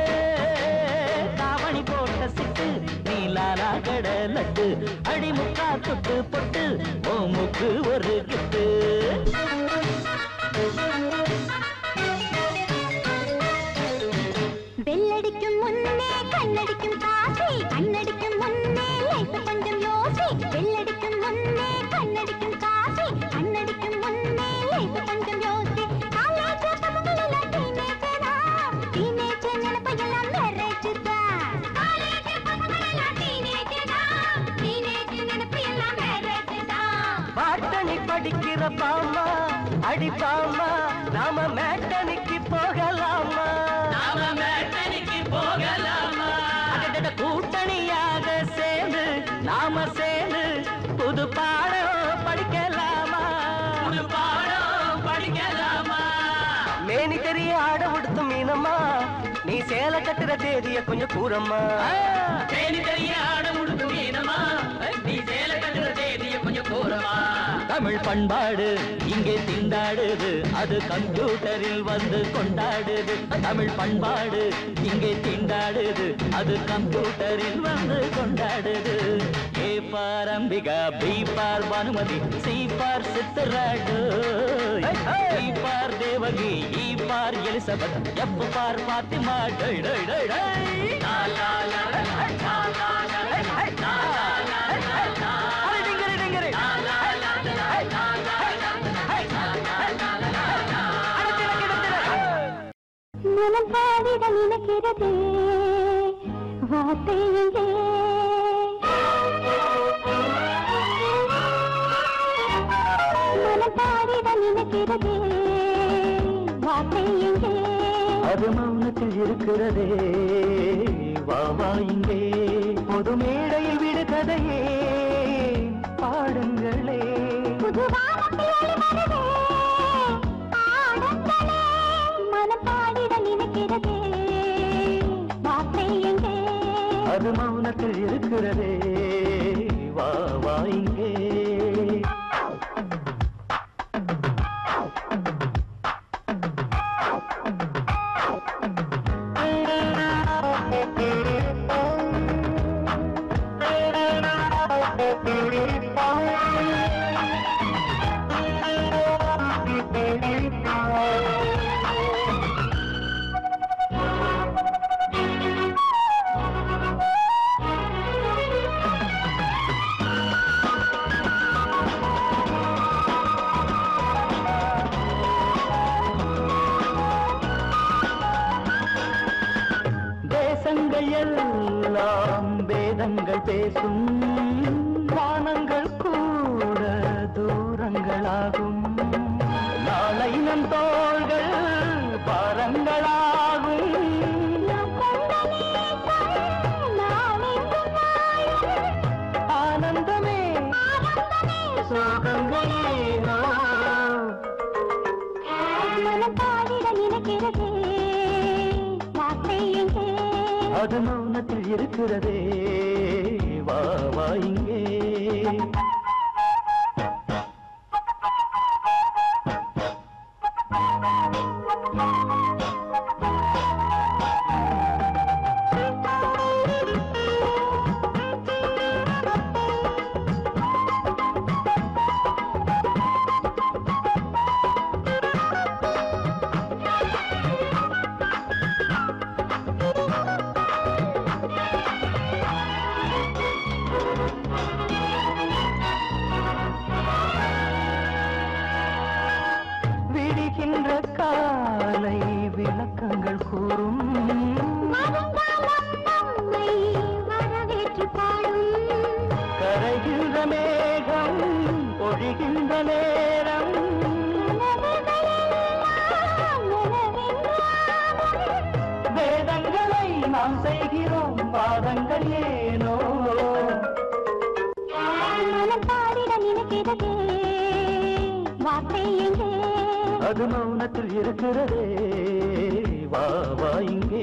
தாவணி போட்ட சிட்டு நீலாலா கடலட்டு அடி முக்கா தொட்டு பொட்டு ஓ மூக்கு ஒரு கிட்டு பெல்லடிக்கும் முன்னே கண்ணடிக்கும் காசி கண்ணடிக்கும் முன்னே லைஃப் கொஞ்சம் யோசி பெல்லடிக்கும் முன்னே கண்ணடிக்கும் காசி கண்ணடிக்கும் முன்னே லைஃப் கொஞ்சம் யோசி காலேஜ் பசங்களெல்லாம் டீனேஜரா டீனேஜ் நினைப்பெல்லாம் மேரேஜ் தான் காலேஜ் பசங்களெல்லாம் டீனேஜரா டீனேஜ் நினைப்பு எல்லாம் மேரேஜ் தான் பாட்டனி படிக்கிற பாமா அடி பாமா நாம மேட்டனிக்கு போகலாமா நாம மேட்டனிக்கு போகலாமா கூட்டணியாக சேர்ந்து நாம சேர்ந்து புது பாடம் படிக்கலாமா புது பாடம் படிக்கலாமா மேனி தெரிய ஆட உடுத்து மீனம்மா நீ சேலை கட்டுற தேதிய கொஞ்சம் கூறம்மா மேனி தெரிய ஆட உடுத்து மீனம்மா நீ சேலை கட்டுற தேதிய கொஞ்சம் கூறம்மா தமிழ் பண்பாடு இங்கே திண்டாடுது அது கம்ப்யூட்டரில் வந்து கொண்டாடுது தமிழ் பண்பாடு இங்கே திண்டாடுது அது கம்ப்யூட்டரில் வந்து கொண்டாடுது A for Ambika B for Bhanumathi C for சித்தராடு C for Devaki E for Elizabeth F for Fatima டை டை டை டை லா லா லா லா லா லா லா லா லா லா லா லா அரே டிங்கரே டிங்கரே லா லா லா லா லா லா லா லா லா அரே திர கிட திர மனம் பாடிட நினைக்கிறது வார்த்தை எங்கே மனம் பாடிட நினைக்கிறது வார்த்தை எங்கே அது மௌனத்தில் இருக்கிறதே வா வா இங்கே அது மௌனத்தில் இருக்கிறதே வா வா இங்கே தேசங்கள் எல்லாம் வேதங்கள் பேசும் வானங்கள் கூட தூரங்களாகும் நாளை நம் தோள்கள் பாரங்களாகும் ஆனந்தமே சோகங்களேனோ மனப்பாடிட நினைக்கிறதே வார்த்தை எங்கே அது மௌனத்தில் இருக்கிறதே வா வா இங்கே விடுகின்ற காலை விளக்கங்கள் கூறும் வருங்காலம் நம்மை வரவேற்று பாடும் கரைகின்ற மேகம் பொழிகின்ற நேரம் வேதங்களை நாம் செய்கிறோம் பாதங்கள் ஏனோ மனப்பாடிட நினைக்கிறதே வார்த்தை எங்கே அது மௌனத்தில் இருக்கிறதே வா வா இங்கே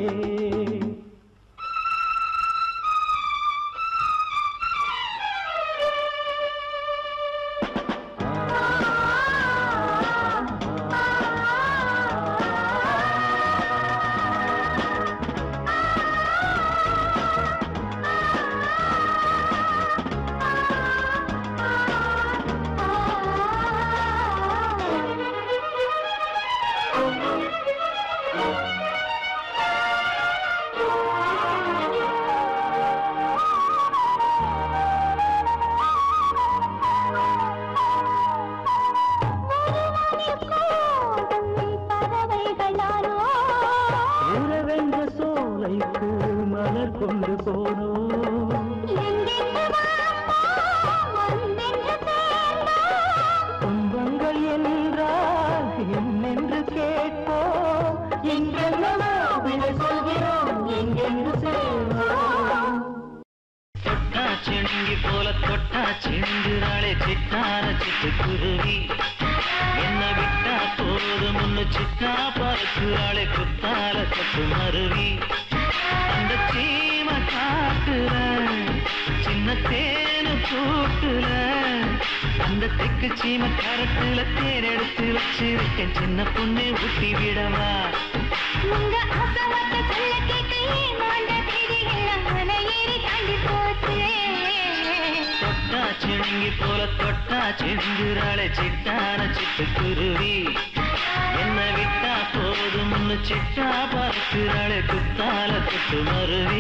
பறவைகளானோ உறவென்ற சோலைக்கு மலர் கொண்டு போனோம் எங்கெங்கு வாழ்ந்தோம், வந்தென்று சேர்ந்தோம். துன்பங்கள் என்றால் என்னென்று கேட்போம் எங்கெல்லவோ விடை சொல்கிறோம் எங்கென்று சேர்வோம் தொட்டா செணுங்கி போல தொட்டா செண்டுறாளே சிட்டான சிட்டுக்குருவி என்ன விட்டா போதும் முன்னு சிட்டா பறக்குறாளே குத்தால கொத்து மருவி அந்த சீம காட்டுல சின்ன தேனு கூட்டுல அந்த தெக்கு சீம கரத்துல தேன் எடுத்து வச்சிருக்கேன் சின்ன பொண்ணு ஊட்டி விடவா உங்க ஆசவார்த்தை சொல்ல கேட்க ஏமாந்த தேதியெல்லாம் மலை ஏறி தாண்டி போச்சு. தொட்டா சிணுங்கி போல தொட்டா செஞ்சுறாளே சிட்டான சிட்டுக்குருவி என்ன விட்டா போதும் முன்னு சிட்டா பார்க்கிறாளே குத்தால குத்து மருவி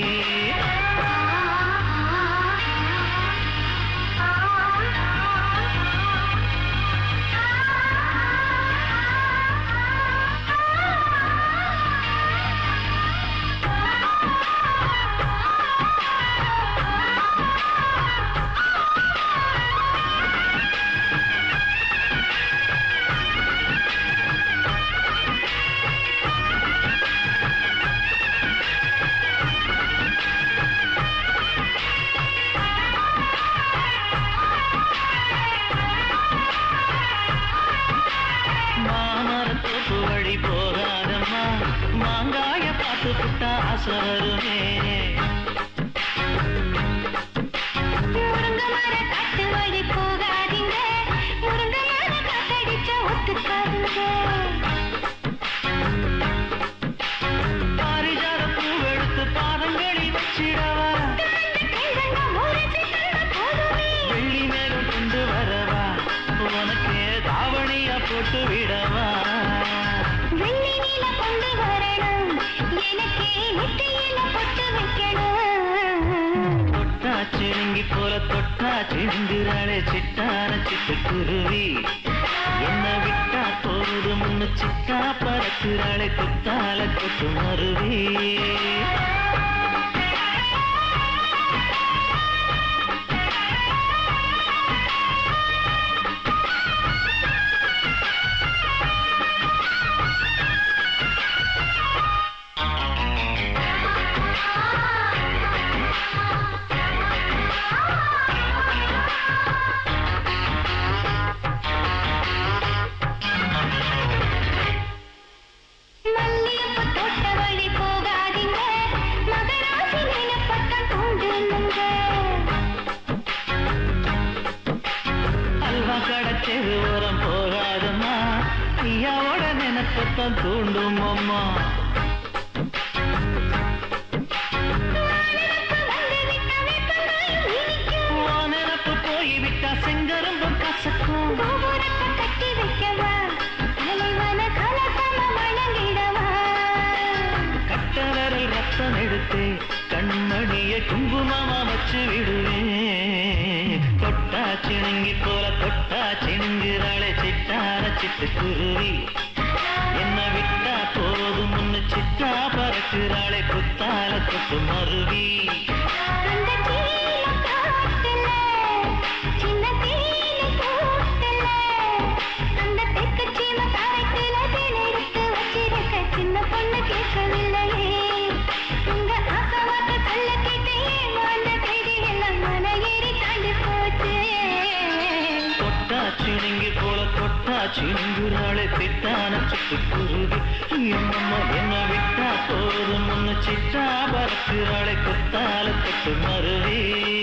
மாமரத்தோப்பு வழி போகாதம்மா மாங்காய பார்த்து புட்டா ஆசை வருமே சிணுங்கி போல தொட்டா சிந்துறாளே சிட்டான சிட்டுக்குருவி என்ன விட்டா போதும் முன்னு சிட்டா பறக்குறாளே குத்தால கொட்டு மருவி மல்லிகைப்பூ தோட்ட வழி போகாதீங்க மகராசி நினைப்பட்டம் தூண்டுனுங்க அல்வா கடத்தெரு ஓரம் போகாதம்மா ஐயாவோட நினைப்பத்தான் தூண்டும் அம்மா உன் நினப்பு போய்விட்டா செங்கரும்பும் கசக்கும் கோபுரத்தை கட்டி வைக்கவா தலைவன கலசம வணங்கிடவா கட்டவரல் ரத்தம் எடுத்து கண்மணிய குங்குமமா வச்சு விடுவேன் தொட்டா சிணுங்கி போல தொட்டா சிணுங்குறாளே சிட்டார சிட்டு குருவி என்ன விட்டா போதும் முன்னு சிட்டா பறக்குறாளே குத்தால கொட்டு மருவி அந்த சீல காட்டுல சின்ன தேனி கூட்டுல அந்த தெற்கு சீம காய்க்குல தேனெடுத்து வச்சிருக்க சின்ன பொண்ணு கேட்கவில்லையே உங்க ஆசவாக்க சொல்ல கேட்டேன் அந்த தேதி எல்லாம் மன ஏறி தாண்டி போச்சு தொட்டா சிணுங்கி போல தொட்டா சிணுங்குறாளே திட்டான சிட்டு குருவி என்னம்மா என்ன விட்டா போதும் முன்னு சிட்டா பறக்குறாளே குத்தால கொட்டு மருவி